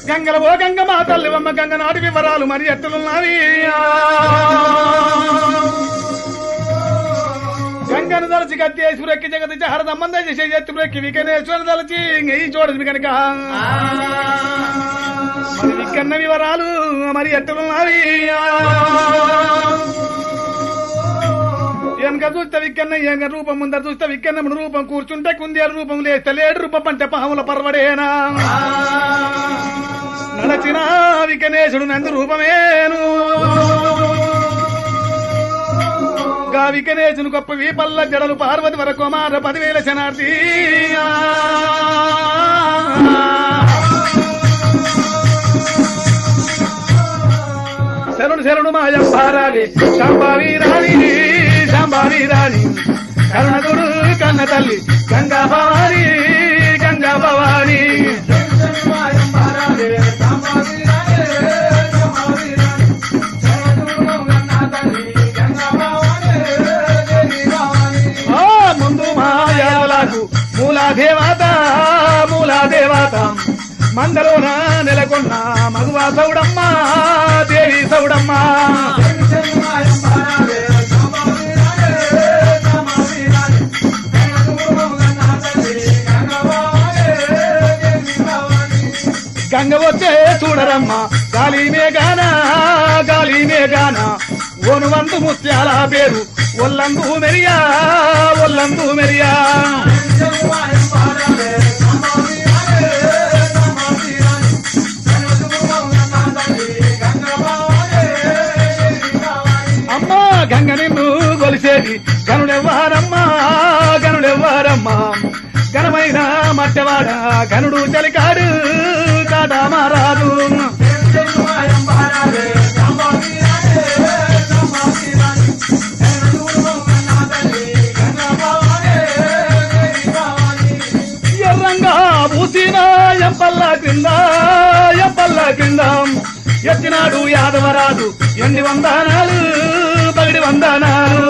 గంగల ఓ గంగ మా తల్లి అమ్మ గంగ నాటి వివరాలు మరి ఎట్లున్నవి గంగను దలచి గత్తేశ్వరెక్కి జగతి హరదమ్మంద చేసే ఎత్తురెక్కి వికనేశ్వర దలచి ఈ చూడదు కనుక మరి వికన్న వివరాలు మరి ఎట్లున్నవి వెనక చూస్తే విక్కన్న ఏక రూపం ముందర చూస్తే విక్కన్నముడు రూపం కూర్చుంటే కుందేలు రూపం లేస్తే లేడు రూపం అంటే పాముల పర్వడేనా నడచిన వికనేశుడు నందు రూపమేను గా వికనేశుని గొప్ప వీపల్ల జడలు పార్వతి వర కుమార పదివేల శనార్థి శరణు శరణు మాయంబారాలి శాంబావి రాణి శాంబావి రాణి కరుణగుడు కన్న తల్లి గంగా భవాని గంగా భవాని ఆ ముందు మాయాలకు మూలా దేవత మూలా దేవత మందలోన నెలకొన్న మగువా సౌడమ్మ దేవి సౌడమ్మ గంగ వచ్చే చూడరమ్మ గాలి మేఘాన గాలి మేఘాన ఓను వందు ముత్యాల పేరు ఒల్లందు మెరియా ఒల్లందు మెరియా అమ్మా గంగ నిన్ను కొలిసేది గనుడెవ్వారమ్మా గనుడెవ్వారమ్మా ఘనమైన మట్టవాడ గనుడు చలికాడు కాదా మారాదు ఎర్రంగా పూసిన ఎంపల్ల క్రింద ఎంపల్ల క్రింద ఎత్తినాడు యాదవరాజు ఎన్ని వందనాలు పగిడి వందనాలు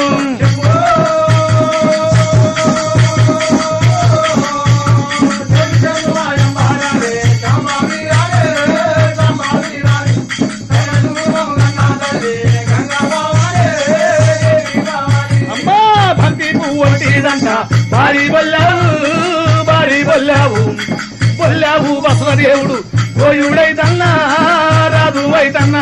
అమ్మా భక్తి పువ్వు ఒకటిదంట భారీ బొల్లావు భారీ బొల్లావు బొల్లావు బసవదేవుడు గోయుడైతన్నా రాదు అయితన్నా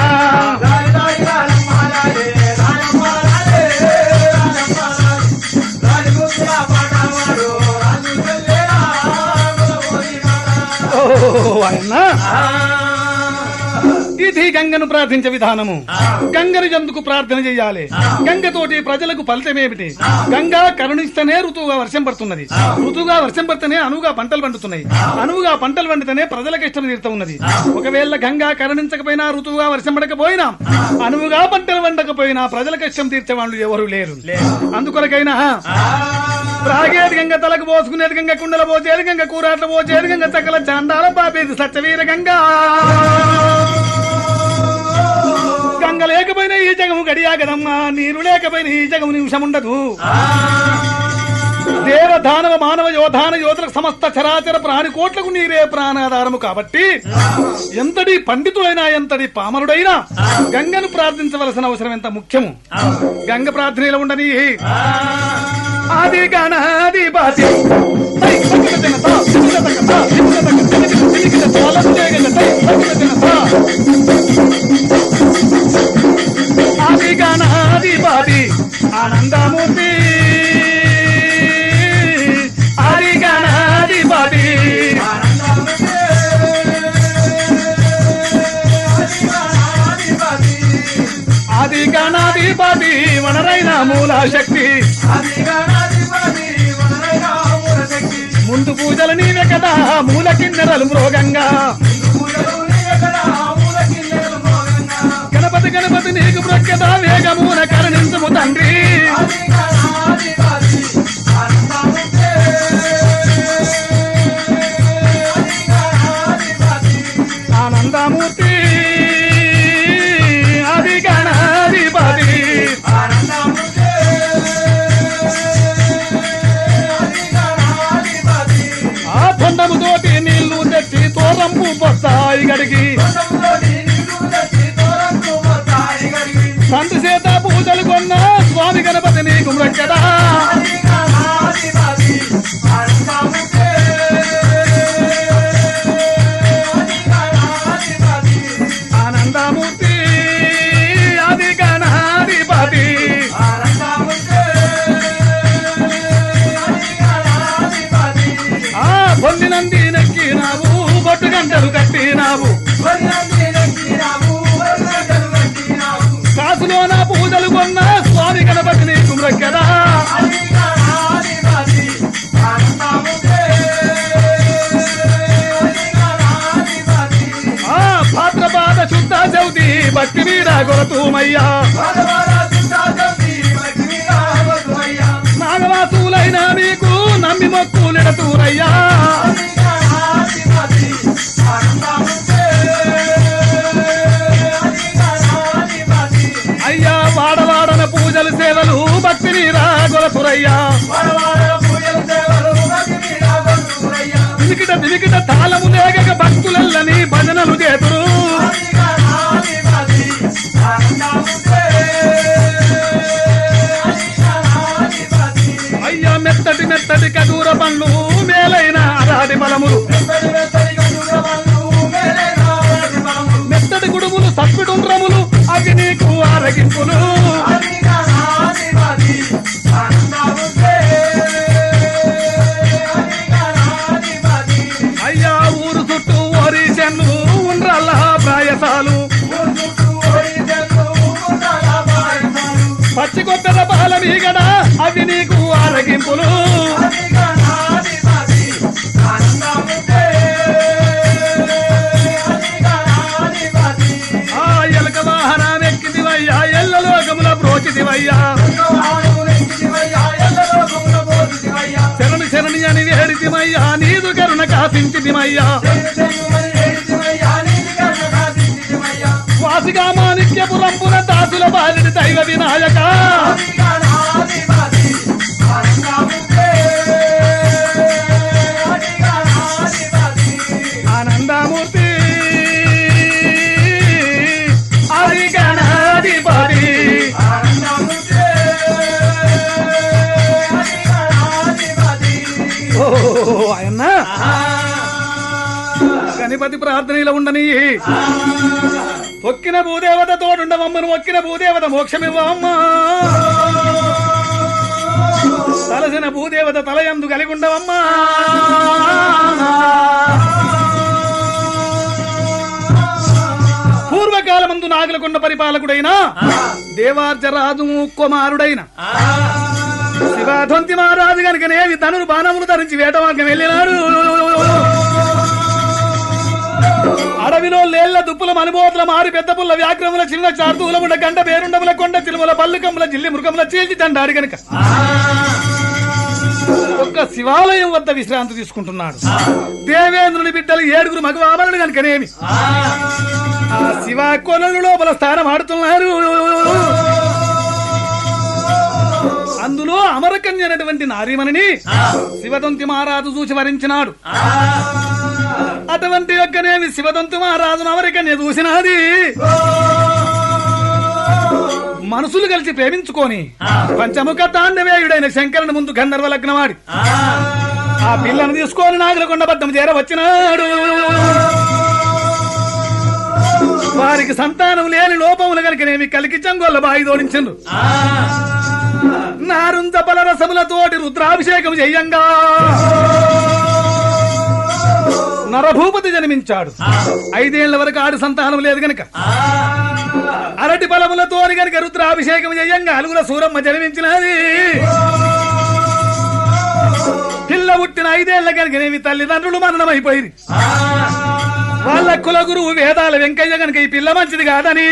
ఓ ఆయన ఇది గంగను ప్రార్థించే విధానము గంగను ఎందుకు ప్రార్థన చేయాలి గంగతోటి ప్రజలకు ఫలితమేమిటి గంగా కరుణిస్తేనే ఋతువుగా వర్షం పడుతున్నది ఋతువుగా వర్షం పడితేనే అనువుగా పంటలు పండుతున్నాయి అనువుగా పంటలు పండితేనే ప్రజలకు ఇష్టం తీరుతూ ఉన్నది ఒకవేళ గంగా కరుణించకపోయినా ఋతువుగా వర్షం పడకపోయినా అనువుగా పంటలు పండకపోయినా ప్రజలకు ఇష్టం తీర్చే వాళ్ళు ఎవరు లేరు అందుకొరకైనా త్రాగేది గంగ తలకు పోసుకునేది గంగ కుండల పోసేది గంగ కూరాట్ల పోసేది గంగ చక్కల చండాల పాపేది సత్యవీర గంగా గంగ లేకపోయినా ఈ జగము గడియా కదమ్మా నీరు లేకపోయినా ఈ జగము నిమిషం ఉండదు దేవ దానవ మానవ యోధాన యోధులకు సమస్త చరాచర ప్రాణి కోట్లకు నీరే ప్రాణాధారము కాబట్టి ఎంతటి పండితుడైనా ఎంతటి పామరుడైనా గంగను ప్రార్థించవలసిన అవసరం ఎంత ముఖ్యము గంగ ప్రార్థనలో ఉండని ఆది గణాది బాతి ఆది గణాది బాతి ఆనందమూర్తి ఆది గణాది బాతి ఆది గణాధిపతి వనరైన మూల శక్తి ముందు పూజలు నీవే కదా మూల కిన్నెరలు మృగంగా గణపతి గణపతి నీకు ప్రఖ్యత వేగమున కరుణించుము తండ్రి ఆనందమూర్తి ఆది గణాధిపతి ఆ తొండముతోటి నీళ్లు తెచ్చి తోరంపు పొస్తాయిగా గడిగి తండ్రి చేత పూజలు కొన్న స్వామి గణపతి నీకు మ్రొక్కెదా ఆనందమూర్తి ఆది గణాధిపతి ఆ పొందినంది నెక్కినావు బొట్టు గంటలు కట్టినావు కాసులోన పూజలు కొన్న స్వామి గణపతి నీకు మ్రొక్కెదా ఆ భాద్రపాద శుద్ధ చౌతి భక్తి మీద కొరతూమయ్యా నాగవాసులైన మీకు నమ్మి మొక్కులెడతూరయ్యా అయ్యా వాడవాడన పూజలు సేవలు భక్తి మీద కొరతురయ్యా దివికిట దివికిట తాళము లేగక భక్తులల్లని భజనలు చేతురు అయ్యా మెత్తటి మెత్తటి కదూర పండ్లు మేలైన అరాది బలములు మెత్తటి గుడుములు సప్పిడుండ్రములు అవి నీకు ఆరగింపులు అయ్యా ఊరు చుట్టూ ఓరి చెన్ను ఉండ్రల్ల ప్రాయసాలు పచ్చి కొట్టద పాల మీగడ అవి నీకు ఆరగింపులు ఆ ఎలక వాహనం ఎక్కిదివయ్యా ఎల్ల లోకముల బ్రోచిదివయ్యా శరణి శరణి అని వేడితిమయ్యా నీదు కరుణ కాసించితిమయ్యా వాసిగా మాణిక్యపురంపున దాసుల బాలిడి దైవ వినాయక ఆనందమూర్తి ఆది గణాధిపతి ఓ ఆయన గణపతి ప్రార్థన ఇలా ఉండని ఒక్కిన భూదేవత తోడుండవమ్మను ఒక్కిన భూదేవత మోక్షమివ్వమ్మా తలసిన భూదేవత తలయందు కలిగి ఉండవమ్మా పూర్వకాలమందు నాగలకొండ పరిపాలకుడైన దేవార్జరాజు కుమారుడైన శివాధొంతి మహారాజు గనుకనేవి తనులు బాణములు ధరించి వేటవాకం వెళ్ళినాడు అడవిలో లేళ్ల దుప్పుల మనుబోతుల మారి పెద్ద పుల్ల వ్యాగ్రముల చిన్న చార్దూలముల గంట పేరుండముల కొండ తిరుమల పల్లుకముల జిల్లి మృగముల చీల్చి దండాడి గనుక ఒక్క శివాలయం వద్ద విశ్రాంతి తీసుకుంటున్నాడు దేవేంద్రుని బిడ్డలు ఏడుగురు మగవామరుడు కనుకనేమి ఆ శివ కొనలు లోపల స్థానం ఆడుతున్నారు అందులో అమరకన్య అనేటువంటి నారీమణిని శివదంతి మహారాజు చూసి వరించినాడు అటువంటి యొక్కనేమి శివదంతి మహారాజును అమరకన్య చూసినది మనసులు కలిసి ప్రేమించుకొని పంచముఖ తాండవేయుడైన శంకరుని ముందు గంధర్వ లగ్నమాడి ఆ పిల్లను తీసుకొని నాగలకొండ బద్దం చేర వచ్చినాడు వారికి సంతానం లేని లోపములు కనుకనేమి కలికి చంగోళ్ళ బాయి తోడించండు నారుంజ బల రసములతోటి రుద్రాభిషేకం చెయ్యంగా నరభూపతి జన్మించాడు ఐదేళ్ల వరకు ఆడు సంతానం లేదు గనక అరటి బలములతో గనక రుద్రాభిషేకం చెయ్యంగా అలుగుల సూరమ్మ జన్మించినది పిల్ల పుట్టిన ఐదేళ్ల కనుకనేమి తల్లిదండ్రులు మరణమైపోయింది వాళ్ళ కుల గురువు వేదాల వెంకయ్య గనక ఈ పిల్ల మంచిది కాదని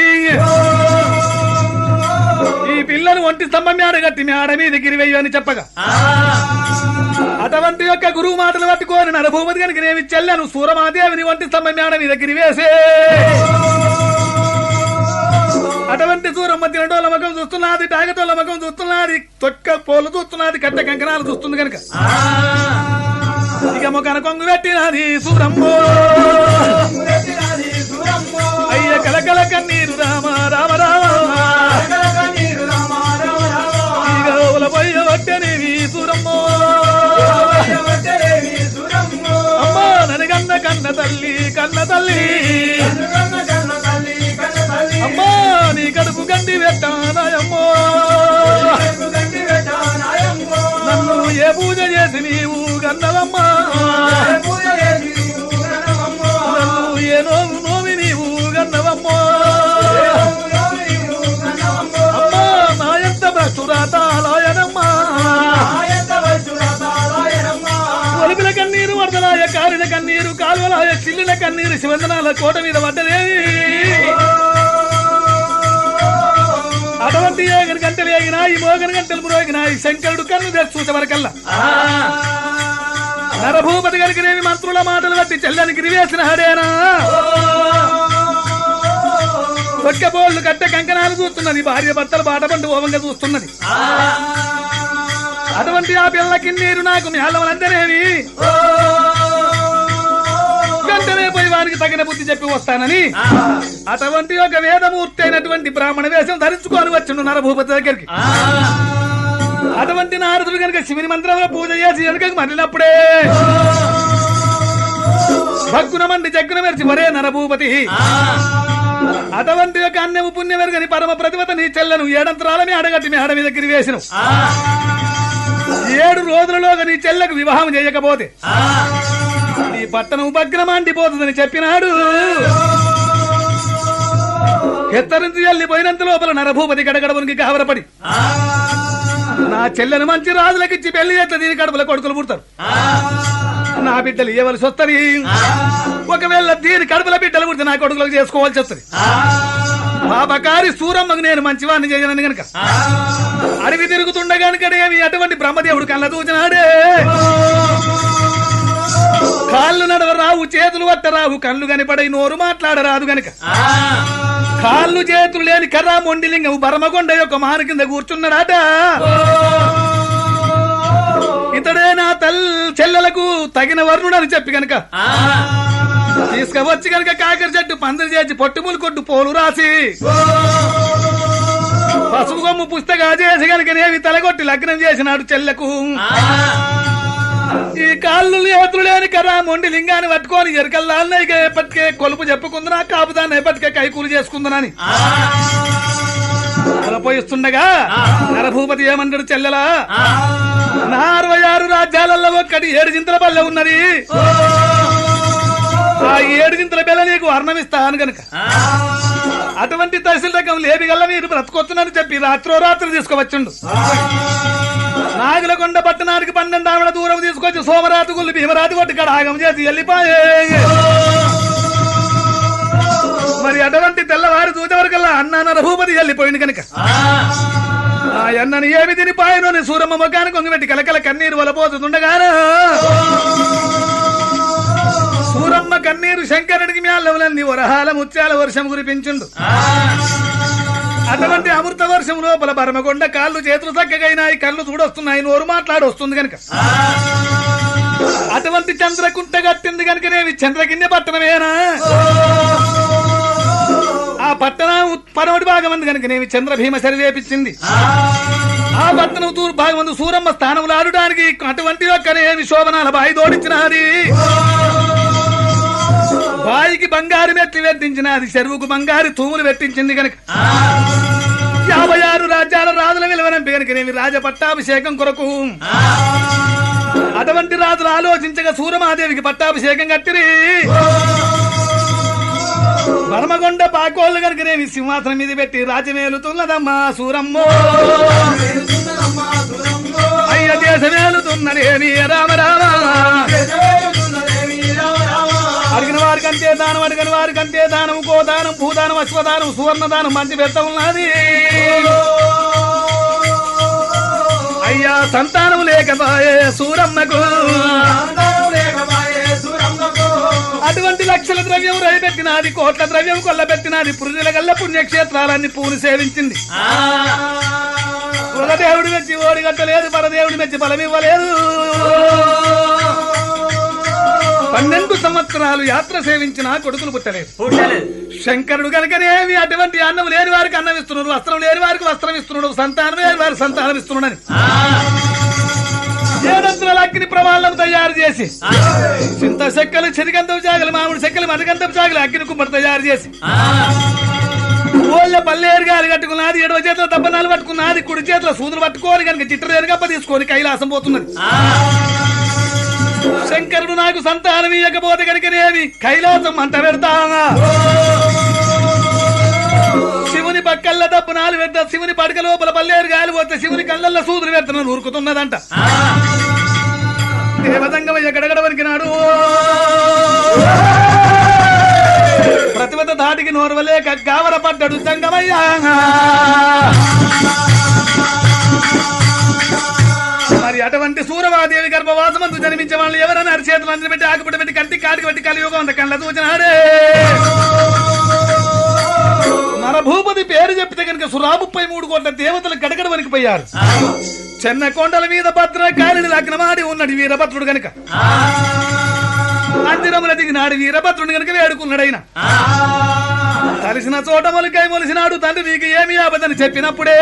ఈ పిల్లను ఒంటి స్తంభం మేడ కట్టి మేడ మీద గిరివెయ్యి అని చెప్పగా అటువంటి యొక్క గురువు మాటలు పట్టుకొని నరభూపతి కనుక నేమి చెల్లను సూరమాదేవిని ఒంటి స్తంభం మేడ మీద గిరివేసే అటువంటి సూరమ్మ తినటోళ్ళ ముఖం చూస్తున్నది టాగటోళ్ళ ముఖం చూస్తున్నది తొక్క పోలు చూస్తున్నది కట్ట కంకణాలు చూస్తుంది కనుక ఇక ముఖాన కొంగు పెట్టినది సూరమ్మ కన్న తల్లి అమ్మా నీ కడుపు గండి పెట్టానాయమ్మో నన్ను ఏ పూజ చేసి నీవు గన్నవమ్మా నన్ను ఏ నోము నోమి నీవు గన్నవమ్మో అమ్మా నా ఎంత భ్రష్టురాతాలయనమ్మా ఒలిపిల కన్నీరు వరదలాయ కారిన కన్నీరు కాలువలాయ చిల్లిన కన్నీరు శివందనాల కోట మీద పడ్డదేవి అటువంటి ఏగని గంటలు ఏగినాయి మోగని గంటలు మురోగినాయి శంకరుడు కన్ను తెచ్చి చూసే వరకల్లా నరభూపతి కలిగినేవి మంత్రుల మాటలు బట్టి చెల్లని గిరివేసిన హడేనా ఒక్క బోళ్ళు కట్టె కంకణాలు చూస్తున్నది భార్య భర్తలు బాటపండు ఓవంగా చూస్తున్నది అటువంటి ఆ పిల్లకి నీరు నాకు మేళవలంటేనేవి వెంటనే పోయి వారికి తగిన బుద్ధి చెప్పి వస్తానని అటువంటి ఒక వేదమూర్తి అయినటువంటి బ్రాహ్మణ వేషం ధరించుకొని వచ్చిండు నరభూపతి దగ్గరికి అటువంటి నారదుడు కనుక శివుని మంత్రంలో పూజ చేసి వెనుకకు మళ్ళినప్పుడే భగ్గున మండి జగ్గున మెరిచి మరే నరభూపతి అటువంటి ఒక అన్నము పుణ్యం ఎరగని పరమ ప్రతిభత నీ చెల్లెను ఏడంతరాల మీ అడగట్టి మీ అడ మీద గిరి వేసిన ఏడు రోజులలోగా నీ చెల్లెకు వివాహం చేయకపోతే నీ పట్టణం భగ్నమాండిపోతుందని చెప్పినాడు హెచ్చరించి వెళ్ళిపోయినంత లోపల నరభూపతి గడగడవునికి కావరపడి నా చెల్లెను మంచి రాజులకిచ్చి పెళ్లి చేస్తే దీని కడుపుల కొడుకులు పుడతారు నా బిడ్డలు ఇవ్వవలసి వస్తుంది ఒకవేళ దీని కడుపుల బిడ్డలు పుడితే నా కొడుకులకు చేసుకోవాల్సి వస్తుంది పాపకారి సూరమ్మకు నేను మంచివాడిని చేయనని గనక అడవి తిరుగుతుండగానికడేమి అటువంటి బ్రహ్మదేవుడు కళ్ళ దూచినాడే కాళ్ళు నడవరావు చేతులు వట్టరావు కళ్ళు కనిపడై నోరు మాట్లాడరాదు గనక కాళ్ళు చేతులు లేని కర్ర మొండిలింగం బరమగొండ యొక్క మాన కింద కూర్చున్నాడట ఇతడే నా తల్ చెల్లెలకు తగిన వర్ణుడని చెప్పి గనక తీసుకువచ్చి గనక కాకర చెట్టు పందిరి చేసి పొట్టుములు కొట్టు పోలు రాసి పసుపు కొమ్ము పుస్తగా చేసి గనకనేవి తలగొట్టి లగ్నం చేసినాడు చెల్లెకు ఈ కాళ్ళు చేతులు లేని కర్ర మొండి లింగాన్ని పట్టుకొని ఎరకల్లాన్ని ఇక ఎప్పటికే కొలుపు చెప్పుకుందునా కాపుదాన్ని ఎప్పటికే కైకూలు చేసుకుందునని పోయిస్తుండగా నరభూపతి ఏమంటాడు చెల్లెలా నా అరవై ఆరు రాజ్యాలలో ఒక్కటి ఏడు చింతల పల్లె ఉన్నది ఆ ఏడు చింతల బెల్ల నీకు వర్ణమిస్తాను గనుక అటువంటి తహసీల్ రకం లేవి గల్ల మీరు బ్రతకొచ్చునని చెప్పి రాత్రో రాత్రి తీసుకువచ్చుండు నాగులకొండ పట్టణానికి పన్నెండు ఆవిడ దూరం తీసుకొచ్చి సోమరాజు గుళ్ళు భీమరాజు కొట్టి ఇక్కడ ఆగం చేసి వెళ్ళిపోయే మరి అటువంటి తెల్లవారు చూసే వరకల్లా అన్న నరభూపతి వెళ్ళిపోయింది కనుక ఆ అన్నని ఏమి తిని పాయనోని సూరమ్మ ముఖానికి కొంగబెట్టి కలకల కన్నీరు వలపోతుండగాను సూరమ్మ కన్నీరు శంకరుడికి మేళ్ళని వరహాల ముత్యాల వర్షం కురిపించుండు అటువంటి అమృత వర్షం లోపల బరమగొండ కాళ్ళు చేతులు చక్కగైనాయి కళ్ళు చూడొస్తున్నాయి నోరు మాట్లాడి వస్తుంది కనుక అటువంటి చంద్రకుంట కట్టింది కనుకనేవి చంద్రగిన్నె పట్టణమేనా ఆ పట్టణం పరమటి భాగం అందు కనుకనేవి చంద్రభీమ సరివేపించింది ఆ పట్టణం తూర్పు భాగం అందు సూరమ్మ స్థానంలో ఆడడానికి అటువంటి యొక్కనేవి శోభనాల బాయి తోడించినది బాయికి బంగారు మెట్లు పెట్టించినది చెరువుకు బంగారు తూములు పెట్టించింది కనుక యాభై ఆరు రాజ్యాల రాజుల విలువనంపి కనుకనేవి రాజ పట్టాభిషేకం కొరకు అటువంటి రాజులు ఆలోచించగా సూరమాదేవికి పట్టాభిషేకం కట్టిరి బర్మగొండ పాకోళ్ళు కనుకనేవి సింహాసనం మీద పెట్టి రాజమేలుతున్నదమ్మా సూరమ్మో అయ్య దేశమేలుతున్నదేమి రామ రామ అడిగిన వారికి అంతే దానం అడిగిన వారికి అంతే దానం గోదానం భూదానం అశ్వదానం సువర్ణదానం మంచి పెద్ద ఉన్నది అయ్యా సంతానం లేకపాయే సూరమ్మకు అటువంటి లక్షల ద్రవ్యం రైపెట్టినది కోట్ల ద్రవ్యం కొల్లబెట్టినది పురుజుల గల్ల పుణ్యక్షేత్రాలన్నీ పూలు సేవించింది కులదేవుడు మెచ్చి ఓడిగట్టలేదు పరదేవుడు మెచ్చి బలమివ్వలేదు పన్నెండు సంవత్సరాలు యాత్ర సేవించిన కొడుకులు పుట్టలేదు శంకరుడు కనుకనేమి అటువంటి అన్నం లేని వారికి అన్నం ఇస్తున్నాడు వస్త్రం లేని వారికి వస్త్రం ఇస్తున్నాడు సంతానం లేని వారికి సంతానం ఇస్తున్నాడని ఏడంతుల అగ్ని ప్రమాణం తయారు చేసి చింత చెక్కలు చెరిగంధపు జాగలు మామిడి చెక్కలు మరిగంధపు జాగలు అగ్ని కుమ్మడి తయారు చేసి ఊళ్ళో పల్లేరు గాలి కట్టుకున్నది ఎడవ చేతిలో దబ్బనాలు పట్టుకున్నది కుడి చేతిలో సూదులు పట్టుకోని కనుక చిట్టరేరు గప్ప తీసుకొని కైలాసం పోతున్నది శంకరుడు నాకు సంతానం ఇయ్యకపోతే కనుకనేమి కైలాసం అంట పెడతానా శివుని పక్కల్ల దబ్బనాలు పెడతా శివుని పడక లోపల పల్లేరు గాలి పోతే శివుని కళ్ళల్లో సూదులు పెడతాను ఊరుకుతున్నదంట దేవతంగమయ్య గడగడ వరికినాడు ప్రతిమత ధాటికి నోర్వలేక గావర పడ్డాడు సంగమయ్య మరి అటువంటి సూరమాదేవి గర్భవాసమందు జన్మించే వాళ్ళు ఎవరైనా అరిచేతులు అందరి పెట్టి ఆకుపడి పెట్టి కంటి కాటికి పెట్టి కలియుగం అంత కళ్ళ చూచినాడే మన భూపతి పేరు చెప్తే కనుక సురా ముప్పై మూడు కోట్ల దేవతలు గడగడ వణికిపోయారు చెన్న కొండల మీద భద్ర కాలిని లగ్నమాడి ఉన్నాడు వీరభద్రుడు గనుక మందిరముల దిగినాడు వీరభద్రుడు గనుక వేడుకున్నాడు ఆయన కలిసిన చోట మొలికై మొలిసినాడు తండ్రి నీకు ఏమి ఆపదని చెప్పినప్పుడే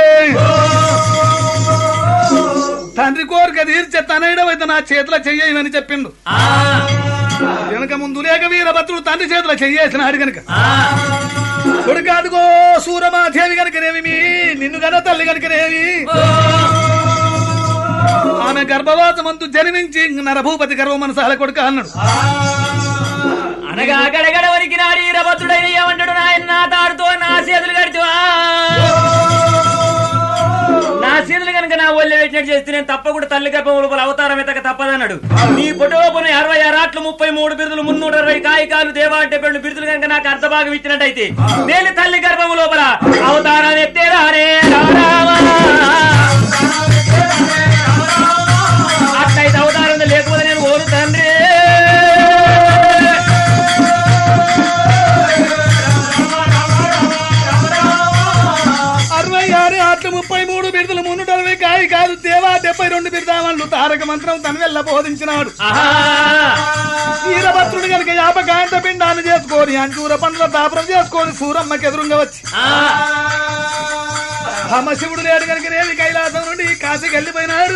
తండ్రి కోరిక తీర్చే తనైడవైతే నా చేతిలో చెయ్యమని చెప్పిండు వెనక ముందు లేక వీరభద్రుడు తండ్రి చేతిలో చెయ్యేసినాడు గనుక కొడుకాదుగో సూరమాదేవి గనుకనేమి నిన్ను గన తల్లి గనుకనేమి ఆమె గర్భవాసమంతు జన్మించి నరభూపతి గర్వ మనసాల కొడుక అన్నాడు అనగా గడగడ వరికి నాడు ఈరభద్రుడైన ఏమంటాడు నాయన నా తాడుతో నా చేతులు గడిచివా నా చేతులు కనుక నా ఒళ్ళే పెట్టినట్టు చేస్తే నేను తప్పకుండా తల్లి గర్భం లోపల అవతారం ఎత్తక తప్పదన్నాడు నీ పొటోపున అరవై ఆరాట్లు ముప్పై మూడు బిరుదులు మున్నూట అరవై కాయికాలు దేవా డెబ్బై రెండు బిరుదులు కనుక నాకు అర్ధభాగం ఇచ్చినట్టయితే నేను తల్లి గర్భం లోపల అవతారం ఎత్తేరానే రారావా. అట్లయితే అవతారం లేకపోతే నేను ఓరు తండ్రి అరవై ఆరు ఆట్లు ముప్పై మూడు బిరుదులు మున్నూట అరవై కాయి కాదు దేవా డెబ్బై రెండు బిరుదామన్లు తారక మంత్రం తను వెళ్ళ బోధించినాడు ఆహా వీరభద్రుడు కనుక యాపకాంత పిండాన్ని చేసుకొని అంచూర పండ్ల దాపరం చేసుకొని సూరమ్మకి ఎదురుగా వచ్చి ఆ అమ్మ శివుడు లేడు కనుక నేమి కైలాసం నుండి కాశీకి వెళ్ళిపోయినాడు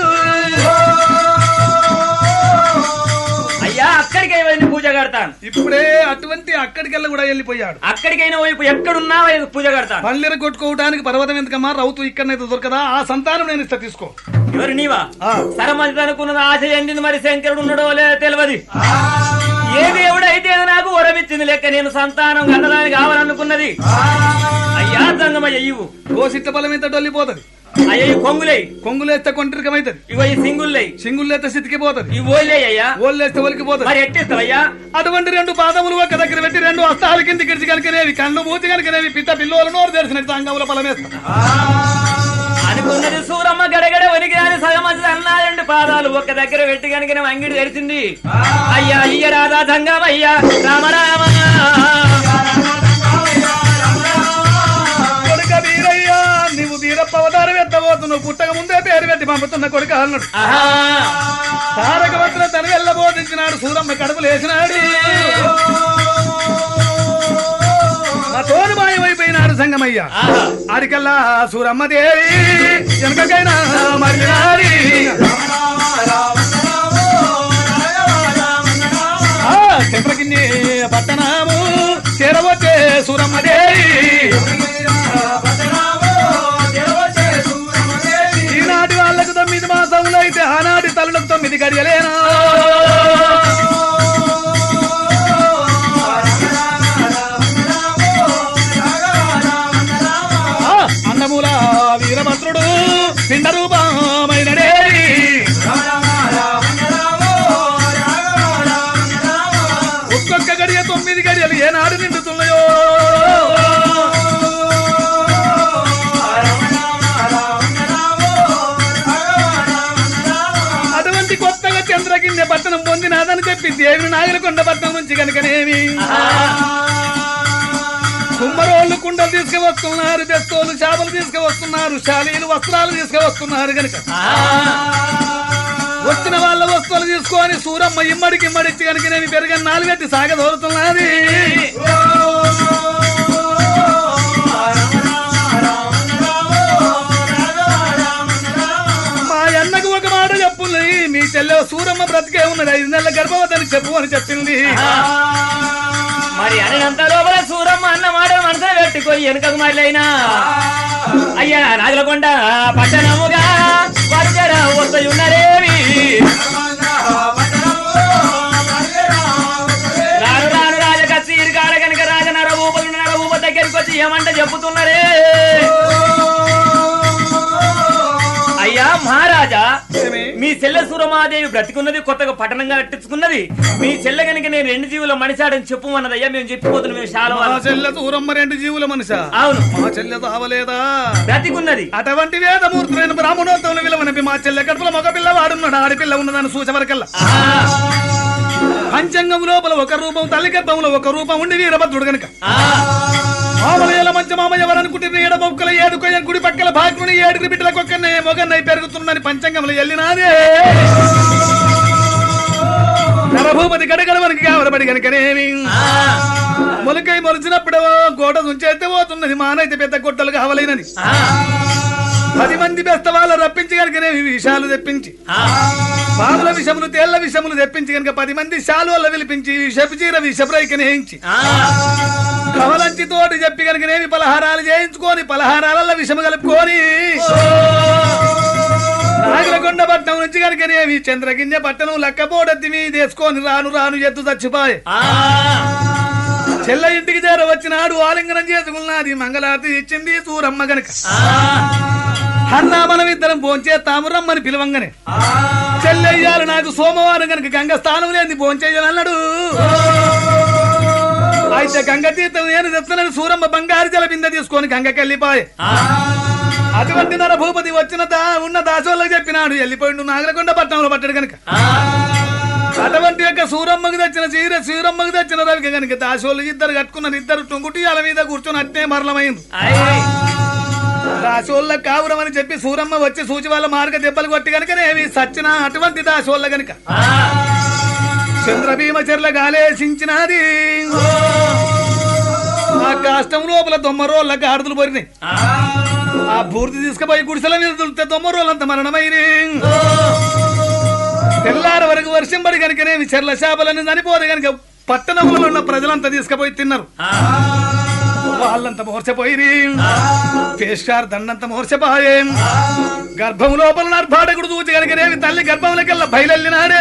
అయ్యా అక్కడికి పోయి పూజ కడతాను ఇప్పుడే అటువంటి అక్కడికెళ్ళ కూడా వెళ్ళిపోయాడు అక్కడికైనా వైపు ఎక్కడున్నా వైపు పూజ కడతాను పల్లెర కొట్టుకోవడానికి పర్వతం ఎందుకమ్మా రౌతు ఇక్కడనైతే దొరకదా ఆ సంతానం నేను ఇస్తా తీసుకో ఎవరు నీవా ఆ. సరమంది అనుకున్నది ఆశ ఎండింది మరి శంకరుడు ఉన్నాడో లేదో తెలియదు ఏ దేవుడు అయితే నాకు వరమిచ్చింది లెక్క నేను సంతానం కన్నదానికి కావాలనుకున్నది అయ్యా సంగమయ్య ఇవ్వు ఓ సిట్ట బలం ఎంత డొల్లిపోతుంది అయ్యా ఈ కొంగులై కొంగులేస్తే కొంటరికమైతుంది ఇగో ఈ సింగుల్లై సింగులేస్తే సితికిపోతుంది ఈ ఓళ్ళే అయ్యా ఓళ్ళేస్తే ఒలికిపోతుంది మరి ఎట్టిస్తావయ్యా అటువంటి రెండు పాదములు ఒక దగ్గర పెట్టి రెండు హస్తాల కింద గిడిచి కనుకనేవి కళ్ళు మూతి కనుకనేవి పిట్ట పిల్లోలు నోరు తెరిచినట్టు అంగముల బలమేస్తా అనుకున్నది సూరమ్మ గడగడ వనికిరాని సగమంది అన్నా రెండు పాదాలు ఒక్క దగ్గర పెట్టి కనుక అంగిడి తెరిచింది అయ్యా అయ్య రాధా సంగమయ్యా రామ రామ కొడుక వీరయ్యా నీవు వీరప్ప అవతారం ఎత్తబోతున్నావు పుట్టక ముందే పేరు పెట్టి పంపుతున్న కొడుక అన్నాడు ఆహా తారక మంత్రం తను వెళ్ళబోధించినాడు సూరమ్మ కడుపులు వేసినాడు మా తోడు మాయమైపోయినాడు సంగమయ్య ఆహా. ఆడికల్లా సూరమ్మ దేవి వెనకకైనా మరినాడి ఆ, చెంపకిన్ని పట్టణము చేరవచ్చే సూరమ్మ దేవి ఈనాటి వాళ్ళకు తొమ్మిది మాసములు అయితే ఆనాటి తల్లులకు తొమ్మిది గడియలేనా ఆ, అన్నమూల వీరభద్రుడు పిండ రూపమైన ఒక్కొక్క గడియ తొమ్మిది గడియలు ఏనాడు నిండుతున్నాయో అటువంటి కొత్తగా చంద్రగిన్నె పట్టణం పొందినాదని చెప్పి దేవుని నాగలకొండ పట్టణం నుంచి కనుకనేమి కుమ్మరోళ్ళు కుండలు తీసుకువస్తున్నారు బెస్తోలు చేపలు తీసుకువస్తున్నారు శాలీలు వస్త్రాలు తీసుకువస్తున్నారు కనుక వచ్చిన వాళ్ళ వస్తువులు తీసుకొని సూరమ్మ ఇమ్మడికి ఇమ్మడిచ్చి కనుక నేను పెరిగిన నాలుగట్టి సాగదోరుతున్నది మా అన్నకు ఒక మాట చెప్పుల్ని మీ చెల్లి ఉన్నది ఐదు నెలల గర్భవతిని చెప్పు అని చెప్పింది మరి అనంత లోపల సూరమ్మ అన్న మాట మనసులో పెట్టుకొని వెనుకకు మళ్ళైనా అయ్యా నాగలకొండ పట్టణముగా వరదర వస్తయున్నరేవి రాను రాను రాజకచ్చి ఇరుకాడ కనుక రాజ నరభూపలు నరభూప దగ్గరికి వచ్చి ఏమంట చెప్పుతున్నారే అయ్యా మహారాజా ఏమి? మీ చెల్లె సూరమాదేవి బ్రతికున్నది కొత్తగా పట్టణంగా కట్టించుకున్నది మీ చెల్లె కనుక నేను రెండు జీవుల మనిషాడని చెప్పమన్నది అయ్యా మేము చెప్పిపోతున్నాం మేము చాలా మా చెల్లె దూరమ్మ రెండు జీవుల మనిషా అవును మా చెల్లె తావలేదా బ్రతికున్నది అటువంటి వేదమూర్తులైన బ్రాహ్మణోత్తములు విలువనపి మా చెల్లె కడుపులో మగ పిల్ల వాడున్నాడు ఆడపిల్ల ఉన్నదని సూచవరకల్లా ఆ, పంచంగం లోపల ఒక రూపం తల్లి గర్భంలో ఒక రూపం ఉండి వీరభద్రుడు గనుక ఆ, మామలయ్యల మంచి మామ ఎవరనుకుంటే ఏడ మొక్కల ఏడు కొయ్య గుడి పక్కల భాగ్యుని ఏడుగురి బిడ్డలకు ఒక్కనే మొగన్నై పెరుగుతుందని పంచంగంలో వెళ్ళినాదే నరభూపతి గడగడవనికి కావలబడి గనుకనేమి ఆ, మొలకై మొలిచినప్పుడు గోడ నుంచేస్తే పోతున్నది మానైతే పెద్ద గొడ్డలు కావలేనని ఆ, పది మంది బెస్త వాళ్ళు రప్పించి కనుకనే విషాలు తెప్పించి ఆ, పాముల విషములు తేళ్ల విషములు తెప్పించి కనుక పది మంది శాలువల్ల పిలిపించి విషపు చీర విషప్రైకనేయించి ఆ, కవలంచి తోటి చెప్పి కనుకనేమి పలహారాలు చేయించుకొని పలహారాల విషము కలుపుకొని నాగలకొండ పట్నం నుంచి కనుకనేమి చంద్రగిన్నె పట్టణం లక్కపోడద్ది మీ తీసుకొని రాను రాను ఎద్దు చచ్చిపోయే ఆ, చెల్ల ఇంటికి చేర వచ్చినాడు ఆలింగనం చేసుకున్నది మంగళారతి ఇచ్చింది సూరమ్మ గనక ఆ, అన్నా మనం ఇద్దరం భోంచేస్తాము రమ్మని పిలవంగానే చెల్లెయ్యాలు నాకు సోమవారం గనక గంగ స్థానం లేని భోంచేయాలన్నాడు అయితే గంగ తీర్థం నేను తెస్తానని సూరమ్మ బంగారు జల బిందె తీసుకొని గంగకి వెళ్ళిపోయే ఆ, అటువంటి నర భూపతి వచ్చిన దా ఉన్న దాసోళ్ళకి చెప్పినాడు వెళ్ళిపోయిండు నాగలకొండ పట్టణంలో పట్టాడు గనక ఆ, అటువంటి యొక్క సూరమ్మకి తెచ్చిన చీర సూరమ్మకి తెచ్చిన రవికి గనక దాసోళ్ళు ఇద్దరు కట్టుకున్నారు ఇద్దరు టుంగుటియాల మీద కూర్చొని అట్నే మరలమైంది అయ్, దాసోళ్ళ కావురం అని చెప్పి సూరమ్మ వచ్చి సూచి వాళ్ళ మార్గ దెబ్బలు కొట్టి కనుకనేవి సచ్చిన అటువంటి దాసోళ్ళ గనుక ఆ, చంద్రభీమ చెర్ల గాలేసించినది ఆ కాష్టం లోపల దొమ్మరోళ్ళ గాడిదలు పోరినాయి ఆ, ఆ బూర్ది తీసుకుపోయి గుడిసెల మీద దులితే దొమ్మరోళ్ళంత మరణమైరి తెల్లార వరకు వర్షం పడి కనుకనేవి చెర్ల చేపలని చనిపోదు కనుక పట్టణంలో ఉన్న ప్రజలంతా తీసుకుపోయి తిన్నారు ఆ, వాళ్ళంతా మోర్చపోయి పేస్టార్ దండంత మోర్చపోయే గర్భం లోపల నర్భాటకుడు చూచి కనుకనేవి తల్లి గర్భంలోకెల్లా బయలెళ్ళినాడే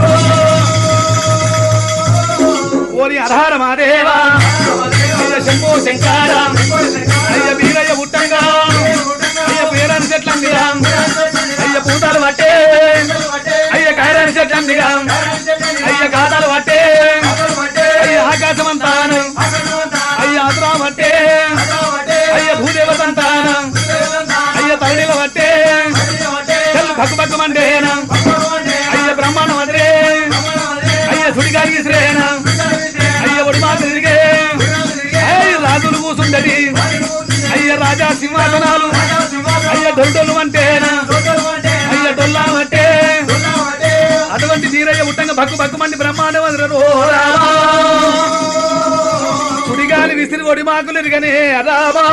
ఓరి అరహార మాదేవా అయ్య శంభో శంకార అయ్య వీరయ్య ఉట్టంగా అయ్య పేరాని చెట్లందిగా అయ్య పూతాలు పట్టే అయ్య కాయరాని చెట్లందిగా అయ్య గాతాలు పట్టే అయ్య ఆకాశమంతాను అయ్య ఆతురా పట్టే అయ్య భూదేవ సంతానం అయ్య తరుణిల పట్టే చెల్లు పక్కు పక్కు మండేనా అయ్య బ్రహ్మాండం అదిరే అయ్య సుడిగారికి శ్రేణ అయ్య ఒడి మాట తిరిగే అయ్య రాజులు కూసుండది అయ్య రాజా సింహాసనాలు అయ్య డొల్డొల్లు అంటేనా అయ్య డొల్లా అంటే అటువంటి నీరయ్య ఉట్టంగా భక్కు భక్కు మండి బ్రహ్మాండం అదిరో సుడిగాలి విసిరి ఒడి మాకులు ఇరుగనే రామా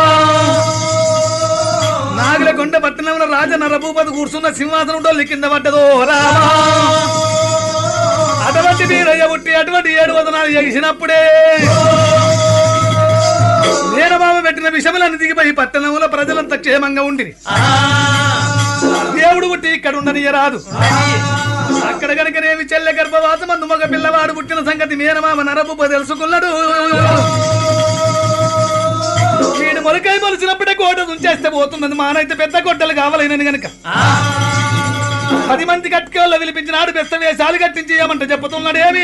నాగులకొండ పట్టణంలో రాజ నరభూపతి కూర్చున్న సింహాసనం డొల్లి కింద పడ్డదో రామా అటువంటి వీరయ్య పుట్టి అటువంటి ఏడు వదనాలు చేసినప్పుడే నేనమామ పెట్టిన విషములన్నీ దిగిపోయి పట్టణంలో ప్రజలంతా క్షేమంగా ఉండిరి దేవుడు పుట్టి ఇక్కడ ఉండనియరాదు అక్కడ కనుకనేమి చెల్లె గర్భవాసం అందు మగ పిల్లవాడు పుట్టిన సంగతి మేనమామ నరభూప తెలుసుకున్నాడు వీడు మొలకై మొలిచినప్పుడే కోట ఉంచేస్తే పోతున్నది మానైతే పెద్ద గొడ్డలు కావాలని గనక పది మంది కట్టుకోళ్ళ పిలిపించినాడు బెస్త వేషాలు కట్టించి ఏమంట చెప్పుతున్నాడు ఏమి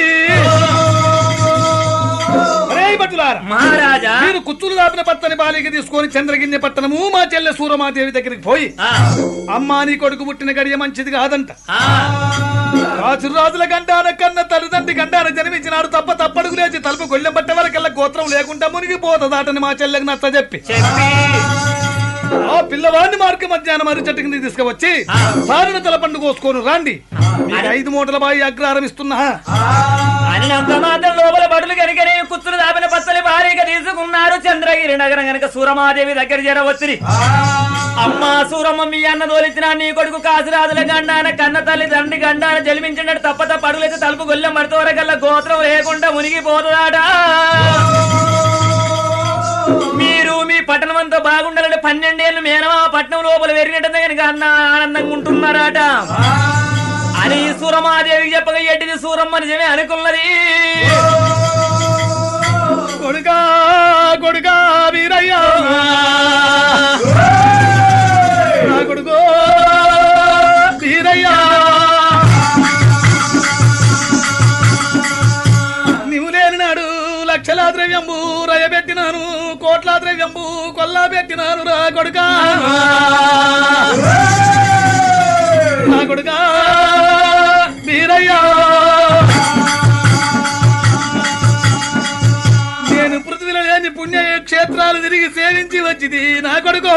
ఒరేయ్ భటులారా, మహారాజా మీరు కుచ్చులు దాపిన పత్తని బాలిక తీసుకొని చంద్రగిన్నె పట్టణము మా చెల్లె సూరమాదేవి దగ్గరికి పోయి ఆ, అమ్మా నీ కొడుకు పుట్టిన గడియ మంచిది కాదంట ఆ, రాజురాజుల గండాన కన్న తల్లిదండ్రి గండాన జన్మించినాడు తప్ప తప్పడుగు లేచి తలుపు గొళ్ళెం పట్టే వరకల్లా గోత్రం లేకుండా మునిగిపోతుందాటని మా చెల్లెకి నచ్చ చెప్పి చెప్పి ఆ పిల్లవాడిని మార్గ మధ్యాహ్నం అరి చెట్టు కింద తీసుకువచ్చి సారిన తల పండు కోసుకొని రాండి మీకు ఐదు మూటల బాయి అగ్రహారం ఇస్తున్నా అన్నంత మాత్రం లోపల బడులు కనుకనే కుత్తులు దాపిన పచ్చలి భారీగా తీసుకున్నారు చంద్రగిరి నగరం గనక సూరమాదేవి దగ్గర చేరవచ్చుని అమ్మా సూరమ్మ మీ అన్న తోలిచ్చిన నీ కొడుకు కాసిరాజుల గండాన కన్న తల్లి తండ్రి గండాన జన్మించినట్టు తప్ప తప్ప అడుగులైతే తలుపు గొల్లెం మడతవరకల్లా గోత్రం లేకుండా మునిగిపోతుందాట మీరు మీ పట్టణం అంతా బాగుండాలంటే పన్నెండేళ్ళు మేనమా పట్నం లోపల వెరిగినట్టు కనుక అన్న ఆనందంగా ఉంటున్నారట అని సూరమాదేవికి చెప్పగా ఎట్టిది సూరమ్మ నిజమే అనుకున్నది కొడుకా కొడుకా వీరయ్యా నా కొడుకో వీరయ్యా నీవు లేని నాడు లక్షల ద్రవ్యంబు రయబెట్టినాను కోట్ల ద్రవ్యంబు కొల్లా పెట్టినాను రా కొడుకా నా కొడుకా వీరయ్యా నేను పృథ్వీలో లేని పుణ్య క్షేత్రాలు తిరిగి సేవించి వచ్చింది నా కొడుకు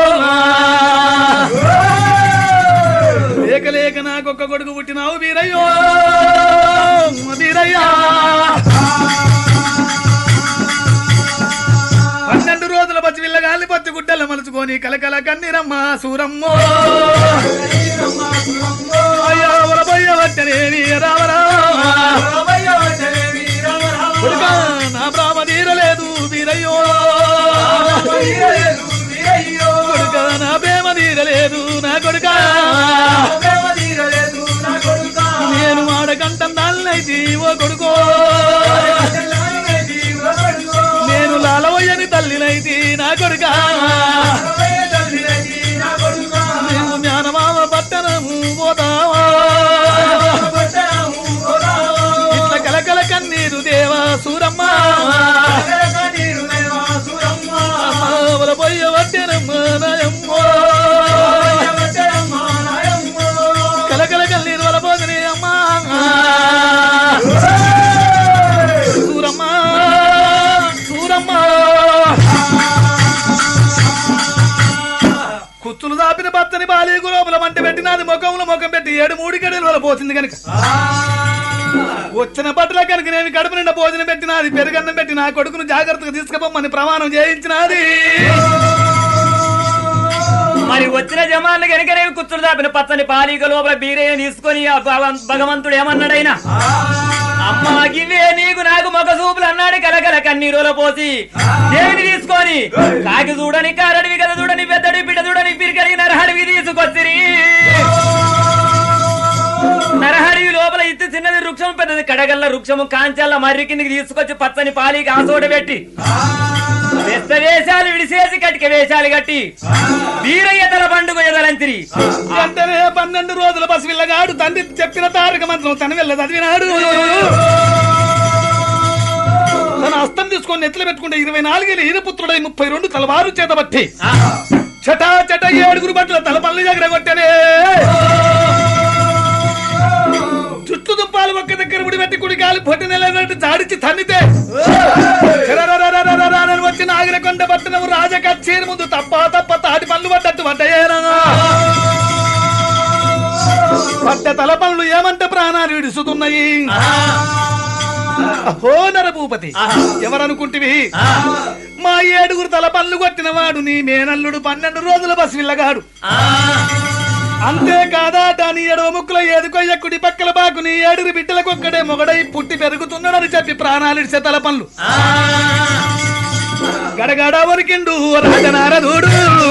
లేక లేక నాకొక్క కొడుకు పుట్టినావు వీరయ్యో వీరయ్యా పన్నెండు రోజుల పచ్చి పిల్లగాల్ని పచ్చి గుడ్డలు మలుచుకొని కలకల కన్నీరమ్మ సూరమ్మో అయ్యా వరబయ్య వట్టనేవి రావరా కొడుకా, నా బ్రాహ్మ తీరలేదు వీరయ్యో కొడుకా, నా ప్రేమ తీరలేదు నా కొడుకా నేను వాడకంటం దాన్నైతి ఓ కొడుకో నేను లాలవయ్యని తల్లినైతి నా కొడుకా నేను జ్ఞానమామ పట్టణము పోతావా ఇట్లా కలకల కన్నీరు దేవా సూరమ్మ అమ్మవల పొయ్య వట్టెనమ్మ నాయమ్మో కలకల కన్నీరు వల పోదని అమ్మా సూరమ్మ సూరమ్మ కుచ్చులు దాపిన భర్తని బాలీగు లోపల మంట పెట్టినది ముఖంలో ముఖం పెట్టి ఏడు మూడు గడియల వల్ల పోతుంది కనుక వచ్చిన బట్టల కనుక నేను కడుపు నిండా భోజనం పెట్టినది పెరుగన్నం పెట్టి నా కొడుకును జాగ్రత్తగా తీసుకుపోమని ప్రమాణం చేయించినది మరి వచ్చిన జమాన్లు కనుక నేను కుచ్చులు దాపిన పచ్చని పాలిక లోపల బీరయ్య తీసుకొని ఆ భగవం- భగవంతుడు ఏమన్నాడైనా అమ్మా గివే నీకు నాకు మొగ చూపులు అన్నాడు కలకల కన్నీరులో పోసి దేవిని తీసుకొని కాకి చూడని కారడివి కదా చూడని పెద్దడి బిడ్డ చూడని పిరికడి నరహడివి తీసుకొచ్చిరి నరహడివి లోపల ఇత్తి చిన్నది వృక్షం పెద్దది కడగల్ల వృక్షము కాంచాల మర్రి కిందికి తీసుకొచ్చి పచ్చని పాలికి ఆసోట పెట్టి వెస్త వేషాలు విడిసేసి కటిక వేషాలు కట్టి వీరయ్య తల పండుగ ఎదలంతిరి వెంటనే పన్నెండు రోజుల పసిపిల్లగాడు తండ్రి చెప్పిన తారక మంత్రం తన వెళ్ళ చదివినాడు తన అస్తం తీసుకొని నెత్తిలో పెట్టుకుంటే ఇరవై నాలుగేళ్ళ ఈరపుత్రుడై ముప్పై రెండు తలవారు చేత బట్టి చటా చట ఏడుగురు బట్టల తల పళ్ళు దగ్గర కొట్టనే చుట్టు దుప్పాలు ఒక్క దగ్గర ముడి పెట్టి కుడి కాలు పొట్టి నెలనట్టు జాడిచి తన్నితే చెరరరరరరరరని వచ్చి నాగిరకొండ పట్టణం రాజ కచ్చేరి ముందు తప్ప తప్ప తాటి పళ్ళు పడ్డట్టు పడ్డయేనా పడ్డ తల పనులు ఏమంటే ప్రాణాలు విడుస్తున్నాయి అహో నరభూపతి ఎవరనుకుంటివి మా ఏడుగురు తల పనులు కొట్టిన వాడు నీ మేనల్లుడు పన్నెండు రోజుల బస్విల్లగాడు అంతేకాదాట నీ ఎడవ ముక్కుల ఏదుకొయ్య కుడి పక్కల బాకు నీ ఏడుగురు బిడ్డలకు ఒక్కడే మొగడై పుట్టి పెరుగుతున్నాడని చెప్పి ప్రాణాలు ఇడిసే తల పనులు గడగడ వరికిండు రాజనారదుడు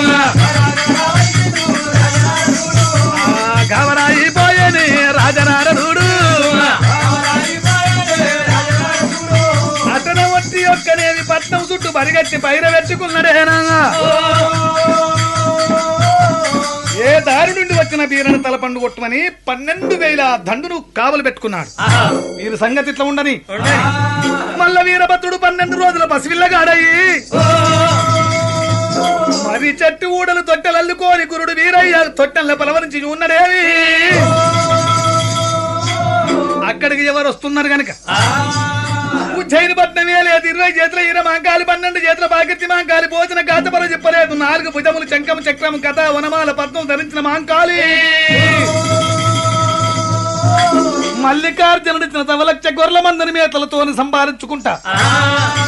గవరాయిపోయేని రాజనారదుడు అతను వచ్చి ఒక్కనేవి పట్నం చుట్టూ పరిగెత్తి పైర పెట్టుకున్నాడేనా ఏ దారి నుండి వచ్చిన వీరని తలపండు కొట్టమని పన్నెండు వేల దండును కావలు పెట్టుకున్నాడు వీరి సంగతి ఇట్లా ఉండని మల్ల వీరభద్రుడు పన్నెండు రోజుల పసివిల్లగాడయి మరి చెట్టు ఊడలు తొట్టెలు అల్లుకోని గురుడు వీరయ్య తొట్టెల పలవరించి ఉన్నడేవి అక్కడికి ఎవరు వస్తున్నారు గనక ఉజ్జయిని పట్నమే లేదు ఇరవై చేతుల ఈర మాంకాలి పన్నెండు చేతుల బాకెత్తి మాంకాలి భోజన గాతపర చెప్పలేదు నాలుగు భుజములు చంకము చక్రము కథ వనమాల పద్మం ధరించిన మాంకాలి మల్లికార్జునుడు ఇచ్చిన తవలక్ష గొర్రెల మందని మేతలతో సంపాదించుకుంటా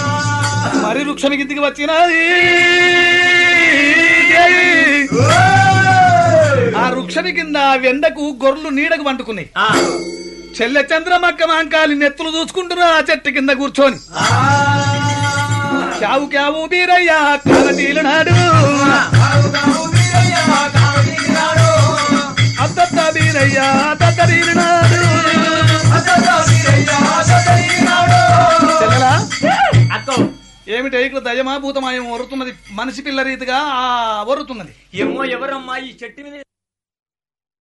మరి వృక్షమి కిందికి వచ్చినది వృక్షమి కింద వెండకు గొర్రెలు నీడకు వండుకున్నాయి ఆ, చెల్లె చంద్రమక్క మాంకాలి నెత్తులు చూసుకుంటున్నా ఆ చెట్టు కింద కూర్చొని క్యావు క్యావు బీరయ్యా కాలతీలు నాడు అద్దత్త బీరయ్యా అద్దరీలు నాడు చెల్లెలా అక్కో ఏమిటి ఇక్కడ దయమా భూతమా ఏమో వరుతున్నది మనిషి పిల్ల రీతిగా ఆ వరుతున్నది ఏమో ఎవరమ్మా ఈ చెట్టు మీద